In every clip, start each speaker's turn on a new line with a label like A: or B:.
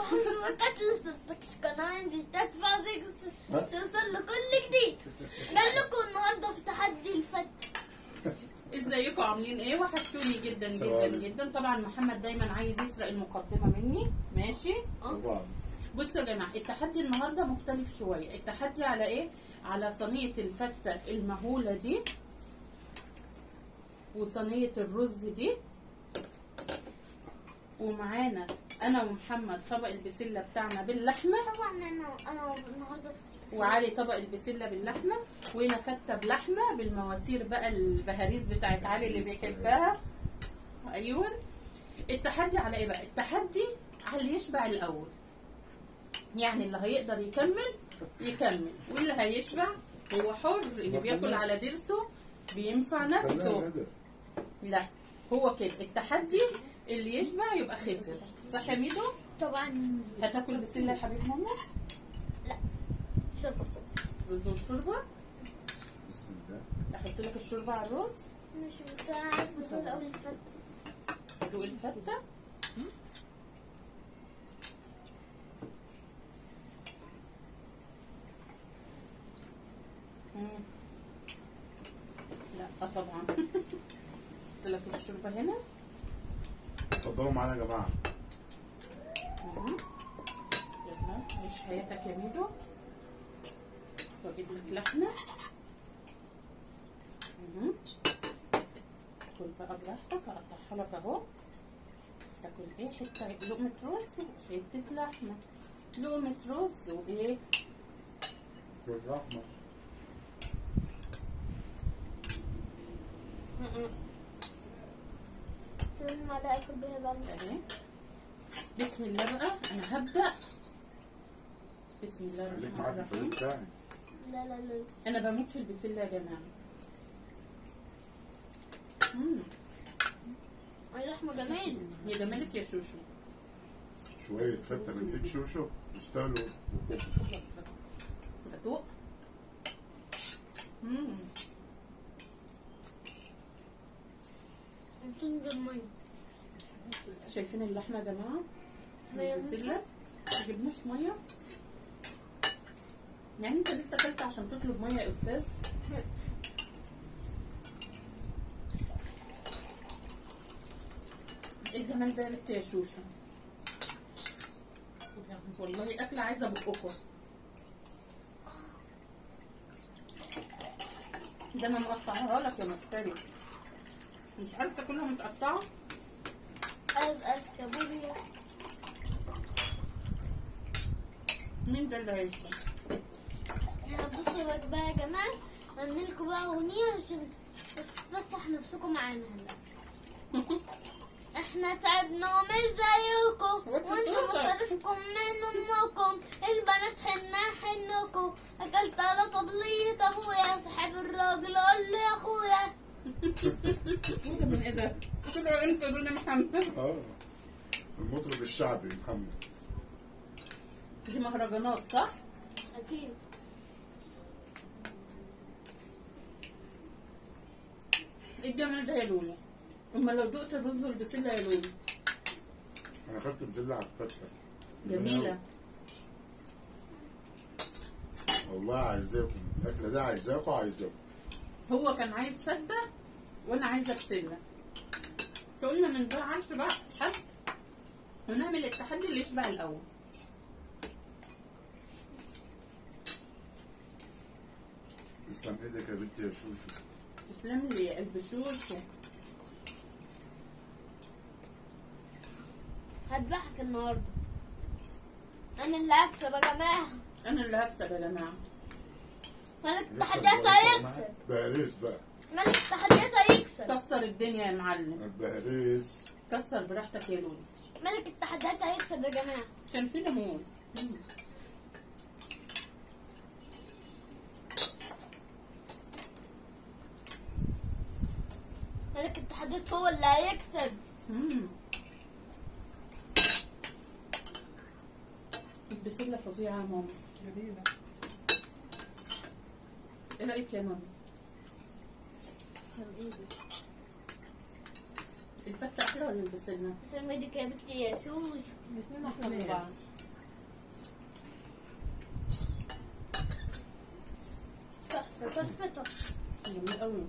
A: ما كانت لسه قناة تدفع زي
B: ها؟
A: توصل لكل جديد قال لكم النهارده في تحدي الفت
C: ازيكم عاملين ايه وحشتوني جدا
B: السلام
C: جدا
B: عليكم.
C: جدا طبعا محمد دايما عايز يسرق المقدمه مني ماشي
B: طبعا
C: بصوا يا جماعه التحدي النهارده مختلف شويه التحدي على ايه على صينيه الفته المهوله دي وصينيه الرز دي ومعانا انا ومحمد طبق البسله بتاعنا باللحمه
A: طبعا انا انا النهارده
C: وعلي طبق البسله باللحمه وهنا فته بلحمه بالمواسير بقى البهاريز بتاعت علي اللي بيحبها ايوه التحدي على ايه بقى التحدي على اللي يشبع الاول يعني اللي هيقدر يكمل يكمل واللي هيشبع هو حر اللي بياكل على ضرسه بينفع نفسه لا هو كده التحدي اللي يشبع يبقى خسر صح يا ميدو
A: طبعا
C: هتاكل بسله يا حبيب ماما
A: شرب
C: رز وشوربه
B: بسم الله
C: احط لك الشوربه على الرز
A: مش بس انا عايز اقول اول الفت
C: ادوق الفته مم. لا طبعا قلت لك الشوربه هنا
B: اتفضلوا معانا يا جماعه
C: مم. يلا عيش حياتك يا ميدو واجيب لك لحمه مم. كل بقى براحتك اقطعها لك اهو تاكل ايه حته لقمه رز وحته لحمه لقمه رز وايه
B: بالرحمه
A: شو المعلقه اكل بيها بعد
C: اهي بسم الله بقى انا هبدا بسم الله
B: خليك
C: الرحمن
B: معايا في
C: الرحيم
B: الفريق بتاعي
A: لا لا لا
C: انا بموت في البسله يا جماعه مم.
A: اللحمه جميل
C: يا جمالك يا شوشو
B: شويه فته من ايد شوشو يستاهلوا
C: ادوق مم.
A: تنزل ميه
C: شايفين اللحمه يا جماعه
A: مية
C: البسله ما جبناش ميه يعني انت لسه اكلت عشان تطلب ميه يا استاذ ايه الجمال ده يا بنت يا شوشه والله اكله عايزه بقكم ده انا مقطعها لك يا مفتري مش عارفه كلها متقطعه
A: از از كابوري
C: مين ده اللي هيشرب
A: بصوا بقى بقى يا جماعه عاملين لكم بقى اغنيه عشان تفتح نفسكم معانا هلا احنا تعبنا ومش زيكم
C: وانت
A: وانتم
C: صوتك.
A: مصاريفكم من امكم البنات حنا حنكم اكلت على طبلية ابويا صاحب الراجل قول له يا اخويا
C: كده من ايه ده؟ كده انت دون محمد
B: اه المطرب الشعبي محمد
C: دي مهرجانات صح؟
A: اكيد
C: ايه الجمال ده يا لولو؟ اما لو دقت الرز والبسله يا لولو
B: انا خدت بزله على الفته
C: جميله
B: والله عايزاكم الاكله دي عايزاكم عايزاكم
C: هو كان عايز فته وانا عايزه بسله فقلنا ما نزعلش بقى حد ونعمل التحدي اللي يشبع الاول
B: تسلم ايدك يا بنتي يا شوشو
C: تسلم لي يا قلب شوشو
A: هذبحك النهارده انا اللي هكسب يا جماعه
C: انا اللي هكسب يا جماعه
A: ملك
B: لسه
A: التحديات
B: البهاريز
A: هيكسب
B: معاك. بهاريز بقى
A: ملك التحديات هيكسب
C: كسر الدنيا يا معلم
B: البهاريز
C: كسر براحتك يا لولو
A: ملك التحديات هيكسب يا جماعه
C: كان في ليمون
A: ملك التحديات هو اللي هيكسب
C: مم. البسلة فظيعة يا ماما
D: جميلة
C: ايه رأيك يا ماما؟ الفتة أحلى ولا البسلة؟
A: عشان ايدك يا بنتي يا شوش
D: الاثنين
C: أحلى من
D: احلى
C: بعض تقيل قوي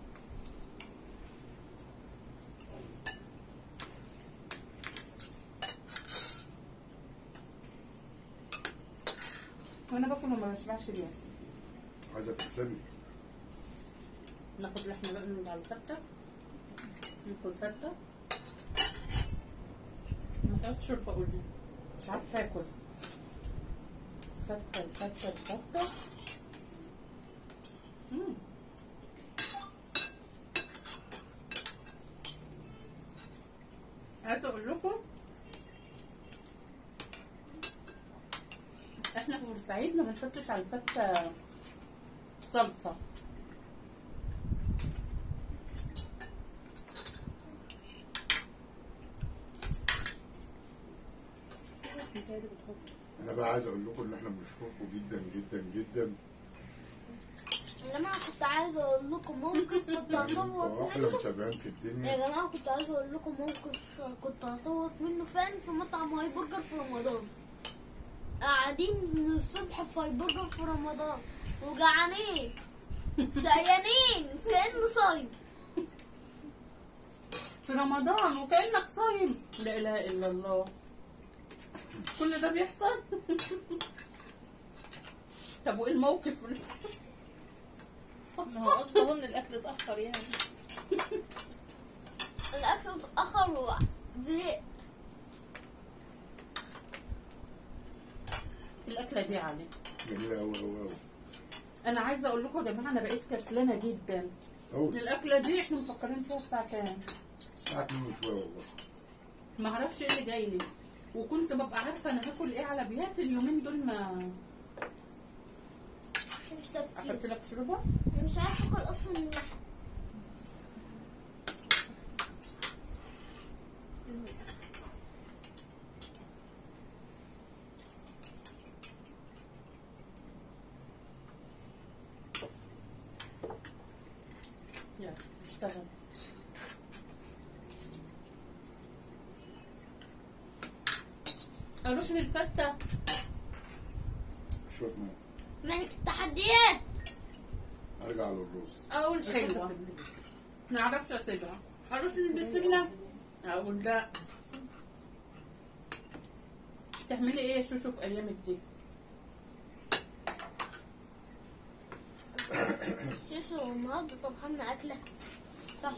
C: وانا باكل وما بشبعش ليه
B: عايزه تكسبي
C: ناخد لحمه بقى من على الفته ناكل فته ما عايز شرب اقول لي مش عارفه اكل فته الفته الفته مم. عايزه اقول لكم احنا في بورسعيد ما بنحطش على الفته صلصه
B: انا بقى عايز اقول لكم ان احنا بنشكركم جدا جدا جدا
A: يا جماعه كنت عايزه اقول لكم موقف كنت
B: انتوا
A: هصوت
B: احلى
A: منه
B: متابعين في
A: يا
B: الدنيا
A: جماعه كنت عايزه اقول لكم موقف كنت هصوت منه فين في مطعم هاي برجر في رمضان قاعدين من الصبح في هاي برجر في رمضان وجعانين شقيانين كانه صايم
C: في رمضان وكأنك صايم لا إله إلا الله كل ده بيحصل طب وإيه الموقف
D: ما هو قصده ان الاكل اتاخر يعني
A: الاكل اتاخر وزهقت
C: الأكلة دي علي
B: جميله قوي قوي قوي
C: أنا عايزة أقول لكم يا جماعة أنا بقيت كسلانة جدا
B: قوي
C: الأكلة دي إحنا مفكرين فيها الساعة كام
B: الساعه 2 وشويه والله
C: ما اعرفش ايه اللي جاي لي وكنت ببقى عارفه انا هاكل ايه على بيات اليومين دول ما
A: مش تفكير
C: احط لك شوربه
A: أنا مش عارفه اكل اصلا اللحم
C: يلا اشتغل اروح للفته
B: شويه ميه
A: ملك التحديات
B: ارجع للرز
C: اقول حلوه ما اعرفش اسيبها اروح للبسله اقول لا تعملي ايه يا شوشو في ايامك دي
A: شوشو النهارده طبخنا اكله تحفه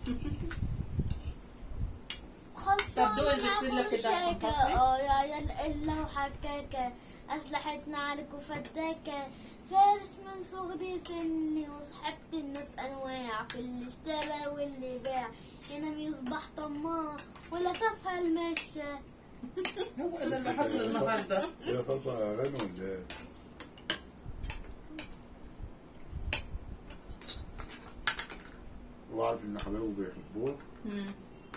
C: طب دوق
A: خلصانة
C: البسلة
A: ناكل
C: كده عشان
A: شيكة.
C: خاطري.
A: اه يا عيال الا وحكاكة اسلحتنا عليك وفتاكة فارس من صغري سني وصحبت الناس انواع في اللي اشترى واللي باع ينام يصبح طماع ولا سافها المشى
C: هو ده اللي حصل النهارده
B: هي طالبه اغاني ولا ايه؟ وعارف ان حبايبه بيحبوه
C: مم.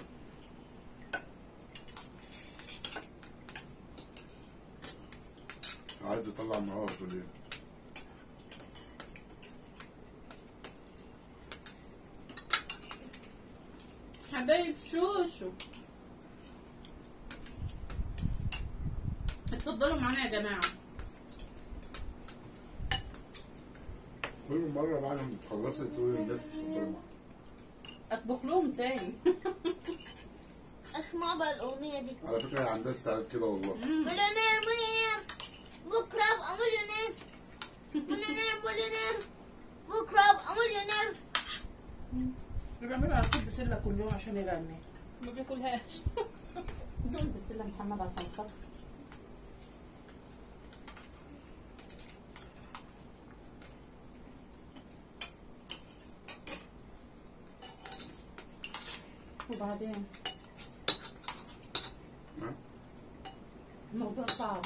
B: عايز يطلع النهار كل
C: حبايب شوشو اتفضلوا معانا يا جماعه
B: كل مره بعد ما تخلصي تقول للناس اتفضلوا معايا.
C: اطبخ لهم تاني
A: اسمع بقى الاغنية دي
B: على فكره هي عندها استعداد كده والله
A: مليونير مليونير بكرة ابقى مليونير مليونير مليونير بكرة ابقى مليونير
C: بيعملوا على طول بسله كل يوم عشان يغني
D: ما بياكلهاش
C: دول بسله محمد عشان خاطر وبعدين
B: ها؟
C: الموضوع صعب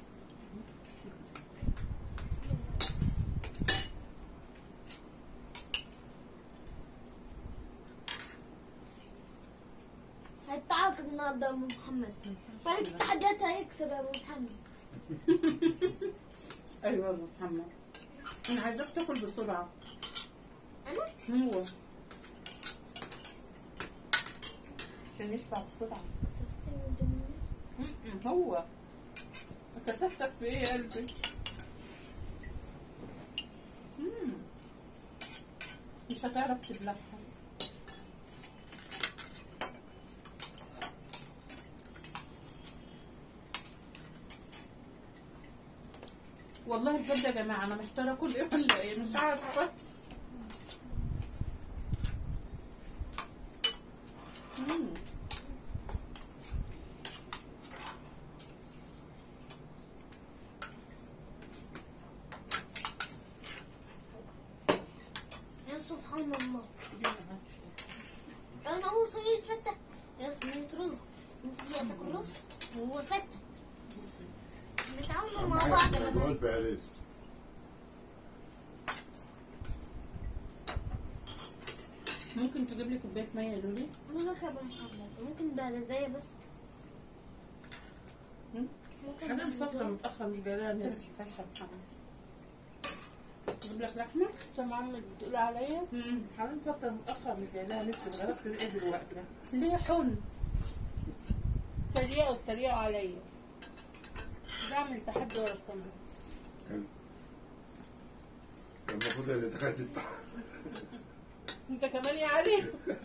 A: هيتعاقب النهارده يا ابو محمد ملك التحديات هيكسب يا ابو محمد
C: ايوه يا أبو محمد انا عايزاك تاكل بسرعه
A: انا
C: هو عشان يشبع بسرعه م-م، هو كسفتك في ايه يا قلبي مم. مش هتعرف تبلعها والله بجد يا جماعه انا محتاره كل ايه ولا ايه مش عارفه مم.
A: يا سبحان الله انا هو صينية فتة يا صينية رز وفيها تاكل رز وهو فتة بنتعاونوا مع بعض
B: معاك
A: يا
B: موضوع
A: جماعة.
B: البهاريز
C: ممكن تجيب لي كوبايه ميه يا لولي
A: مالك يا ابو محمد ممكن بارزاية بس
C: مم.
A: ممكن
C: انا الفتره
A: بارزاية.
C: متاخر مش جايه لها نفس فشل اجيب لك لحمه
D: لسه محمد بتقول عليا
C: مم.
D: حنان فترة متأخر مش جاي لها نفسي عرفت ايه دلوقتي
C: ليه حن
D: تريقوا اتريقوا عليا بعمل تحدي ورا التاني
B: كان كان المفروض اللي دخلت التحت
D: انت كمان يا علي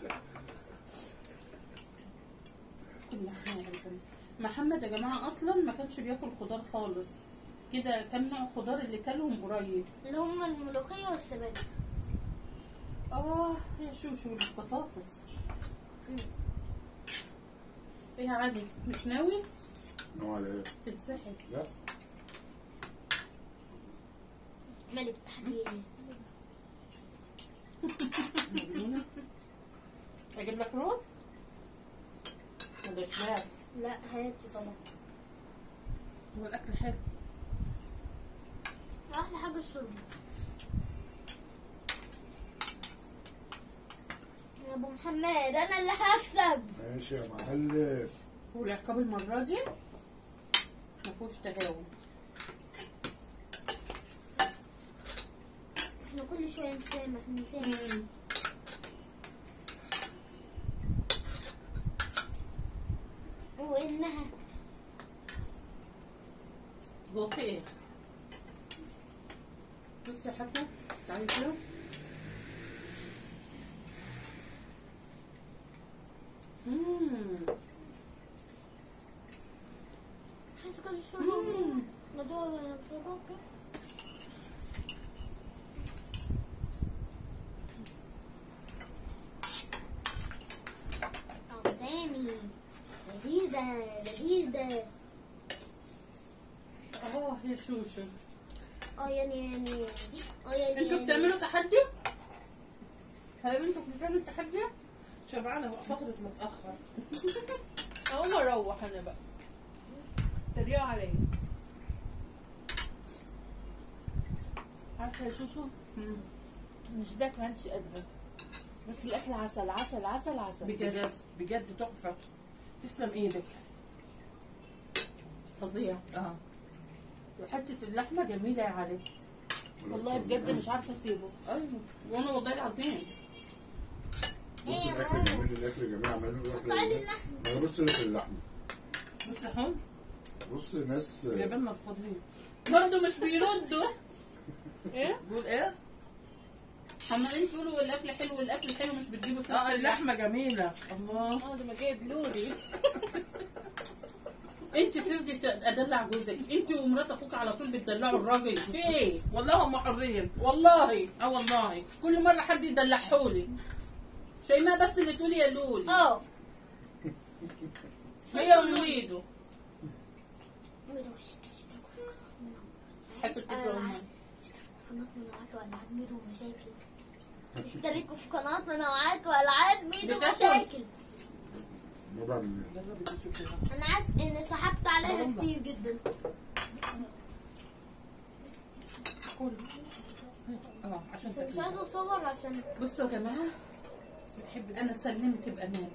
C: كل لحمه يا قلبي. محمد يا جماعه اصلا ما كانش بياكل خضار خالص كده كان نوع خضار اللي كلهم قريب
A: اللي هم الملوخية والسبانخ
C: اه يا شوشو البطاطس
A: مم.
C: ايه يا علي مش ناوي
B: نوع على ايه؟
C: تتسحب
B: لا
A: ملك التحديات
C: اجيب لك رز ولا شباب
A: لا هاتي طبعا
C: هو الاكل حلو
A: احلى حاجة الشرب يا ابو محمد انا اللي هكسب
B: ماشي يا معلم
C: والعقاب المره دي ما فيهوش تهاون
A: احنا كل شوية نسامح نسامح
C: مم.
A: وانها
C: هو في ايه بصي يا حاجه تعالي كده مم.
A: حاسة كل شوية
C: مم.
A: ندور بصراحة طعم تاني لذيذة لذيذة
C: اه يا شوشو
A: اه يعني يعني اه يعني
C: انتوا
A: يعني.
C: بتعملوا تحدي؟ هل انتوا بتعملوا تحدي؟
D: شبعانة بقى فترة متأخر اقوم اروح انا بقى تريقوا عليا عارفة يا شوشو
C: مم.
D: مش ده ما عندش قادرة بس الاكل عسل عسل عسل عسل
C: بجد.
D: بجد تحفة تسلم ايدك
C: فظيع
D: اه
C: وحته اللحمه جميله يا علي
D: والله بجد مش عارفة اسيبه
C: ايوه وانا والله العظيم
B: بص الاكل جميل الاكل جميل عمالين نقول اكل
A: بعد
B: جميل
A: اللحم.
B: ما بص لك اللحمه
D: بص يا حون
B: بص ناس
D: جايبين لنا الفضيل
C: برضه مش بيردوا
D: ايه؟ بقول ايه؟
C: عمالين تقولوا الاكل حلو الاكل حلو مش بتجيبوا سيره
D: اه اللحمة جميلة الله
E: اه ده ما جايب لوري
C: انت ترضي ت- ادلع جوزك انت ومرات اخوك على طول بتدلعوا الراجل في ايه
D: والله هم حرين
C: والله
D: اه والله
C: كل مره حد يدلعهولي شيماء بس اللي تقولي يا لولي
A: اه
C: هي وميدو حاسه
A: آه،
C: تبقى امي
A: قناة منوعات والعاب ميدو مشاكل اشتركوا في قناة منوعات والعاب ميدو
C: بتاكل.
A: مشاكل
B: ما بعمل ايه
D: جربي دي شوفيها
A: انا عارف ان سحبت عليها
D: والله.
A: كتير جدا
D: كل اه عشان
A: بس مش
D: تاكلي
A: عايزة اصور عشان
C: بصوا يا جماعه
D: بتحبي
C: انا سلمت بامانه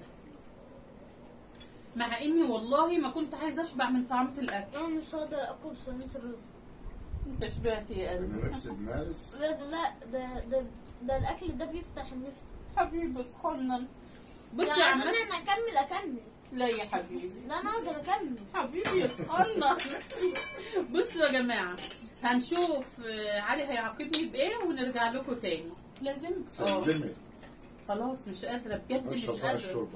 C: مع اني والله ما كنت عايزه اشبع من طعمه الاكل
A: انا مش هقدر اكل صينية رز
C: انت شبعتي يا قلبي
B: انا نفس الناس
A: لا ده لا ده ده ده الاكل ده بيفتح النفس
C: حبيبي اسخنن بصي
A: يعني
C: يا
A: عشان
C: عم
A: انا اكمل اكمل
C: لا يا حبيبي
A: لا انا اقدر اكمل
C: حبيبي اسخنن بصوا يا جماعه هنشوف آه، علي هيعاقبني بايه ونرجع لكم تاني
D: لازم
B: سلمت
C: خلاص مش قادره بجد مش
B: اشرب بقى
C: قادره
B: الشوربه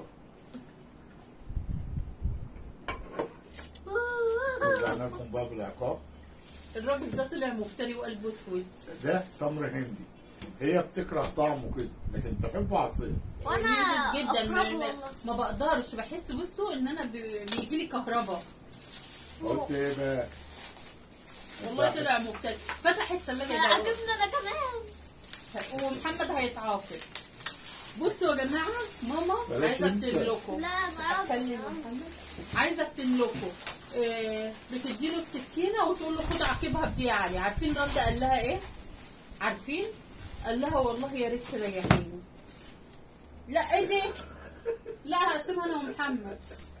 B: رجعنا لكم بقى بالعقاب
C: الراجل ده طلع مفتري وقلبه اسود
B: ده تمر هندي هي بتكره طعمه كده لكن تحبه عصير
A: وانا
C: لذيذ جدا ما,
A: أقربه
C: ما,
A: والله.
C: ما بقدرش بحس بصوا ان انا بيجي لي كهرباء
B: قلت ايه بقى
C: والله طلع مفتري فتح الثلاجه ده
A: عجبنا انا كمان
C: ومحمد هيتعاقب بصوا يا جماعه ماما
B: بلاش
C: عايزه
B: انت.
C: افتن لكم
A: لا معاك
C: اتكلم يا محمد عايزه افتن لكم آه بتديله السكينه وتقول له خد عاقبها بدي يا علي عارفين رد قال لها ايه عارفين قال لها والله يا ريت تريحيني لا ايه دي لا هقسمها انا ومحمد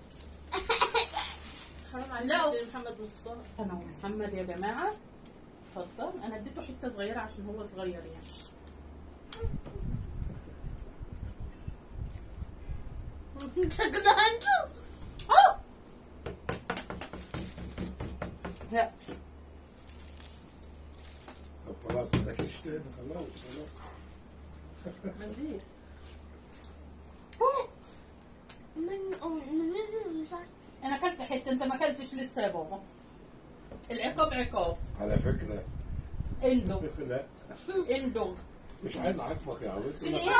D: حرام عليك
C: لا.
D: تدي محمد نصها
C: انا ومحمد يا جماعه اتفضل انا اديته حته صغيره عشان هو صغير يعني
A: شكله عنده
C: اه لا
B: طب خلاص ما تاكلش تاني خلاص خلاص
D: منديل
A: من من ميزز مش عارف
C: انا اكلت حته انت ما اكلتش لسه يا بابا العقاب عقاب
B: على فكره
C: اندغ
B: لا
C: اندغ
B: مش عايز اعاقبك يا عروس
C: شيل ايه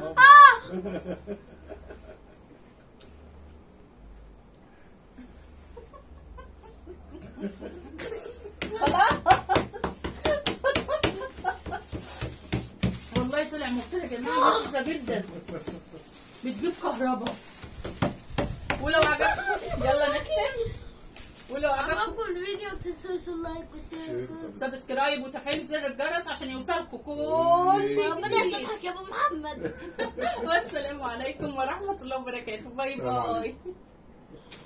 C: والله طلع مفتري يا جماعه لذيذه جدا بتجيب كهرباء ولو عجبكم يلا نختم ولو عجبكم
A: عجبكم الفيديو تنسوش اللايك والشير
C: سبسكرايب وتفعيل زر الجرس عشان يوصلكم كل
A: ربنا
C: جديد
A: يسامحك يا ابو محمد
C: والسلام عليكم ورحمه الله وبركاته باي
B: السلام
C: باي
B: عليكم.